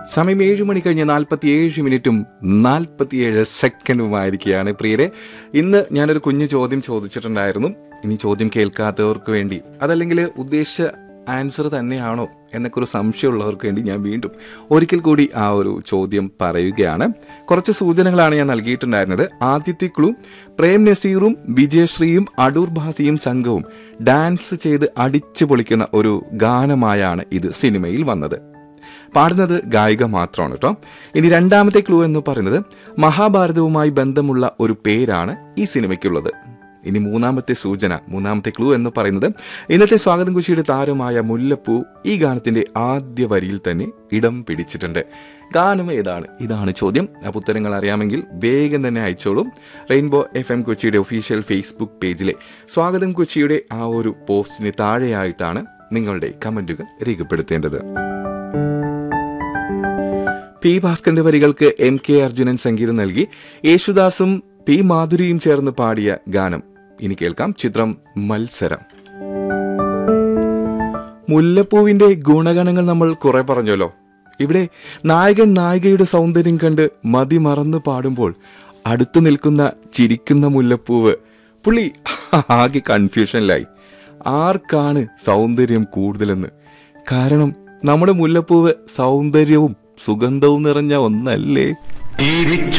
സമയം ഏഴ് മണി കഴിഞ്ഞ് നാൽപ്പത്തിയേഴ് മിനിറ്റും നാൽപ്പത്തിയേഴ് സെക്കൻഡുമായിരിക്കുകയാണ് പ്രിയരെ ഇന്ന് ഞാനൊരു കുഞ്ഞു ചോദ്യം ചോദിച്ചിട്ടുണ്ടായിരുന്നു ഇനി ചോദ്യം കേൾക്കാത്തവർക്ക് വേണ്ടി അതല്ലെങ്കിൽ ഉദ്ദേശിച്ച ആൻസർ തന്നെയാണോ എന്നൊക്കെ ഒരു സംശയമുള്ളവർക്ക് വേണ്ടി ഞാൻ വീണ്ടും ഒരിക്കൽ കൂടി ആ ഒരു ചോദ്യം പറയുകയാണ് കുറച്ച് സൂചനകളാണ് ഞാൻ നൽകിയിട്ടുണ്ടായിരുന്നത് ആദ്യത്തെ ക്ലൂ പ്രേം നസീറും വിജയശ്രീയും അടൂർ ഭാസിയും സംഘവും ഡാൻസ് ചെയ്ത് അടിച്ചു പൊളിക്കുന്ന ഒരു ഗാനമായാണ് ഇത് സിനിമയിൽ വന്നത് പാടുന്നത് ഗായിക മാത്രമാണ് കേട്ടോ ഇനി രണ്ടാമത്തെ ക്ലൂ എന്ന് പറയുന്നത് മഹാഭാരതവുമായി ബന്ധമുള്ള ഒരു പേരാണ് ഈ സിനിമയ്ക്കുള്ളത് ഇനി മൂന്നാമത്തെ സൂചന മൂന്നാമത്തെ ക്ലൂ എന്ന് പറയുന്നത് ഇന്നത്തെ സ്വാഗതം കുശിയുടെ താരമായ മുല്ലപ്പൂ ഈ ഗാനത്തിന്റെ ആദ്യ വരിയിൽ തന്നെ ഇടം പിടിച്ചിട്ടുണ്ട് ഗാനം ഏതാണ് ഇതാണ് ചോദ്യം അപ്പോൾ ഉത്തരങ്ങൾ അറിയാമെങ്കിൽ വേഗം തന്നെ അയച്ചോളും റെയിൻബോ എഫ് എം കൊച്ചിയുടെ ഒഫീഷ്യൽ ഫേസ്ബുക്ക് പേജിലെ സ്വാഗതം കൊച്ചിയുടെ ആ ഒരു പോസ്റ്റിന് താഴെയായിട്ടാണ് നിങ്ങളുടെ കമന്റുകൾ രേഖപ്പെടുത്തേണ്ടത് പി ഭാസ്കറിന്റെ വരികൾക്ക് എം കെ അർജുനൻ സംഗീതം നൽകി യേശുദാസും പി മാധുരിയും ചേർന്ന് പാടിയ ഗാനം ഇനി കേൾക്കാം ചിത്രം മത്സരം മുല്ലപ്പൂവിന്റെ ഗുണഗണങ്ങൾ നമ്മൾ കുറെ പറഞ്ഞല്ലോ ഇവിടെ നായകൻ നായികയുടെ സൗന്ദര്യം കണ്ട് മതി മറന്നു പാടുമ്പോൾ അടുത്തു നിൽക്കുന്ന ചിരിക്കുന്ന മുല്ലപ്പൂവ് പുള്ളി ആകെ കൺഫ്യൂഷനിലായി ആർക്കാണ് സൗന്ദര്യം കൂടുതലെന്ന് കാരണം നമ്മുടെ മുല്ലപ്പൂവ് സൗന്ദര്യവും സുഗന്ധവും നിറഞ്ഞ ഒന്നല്ലേ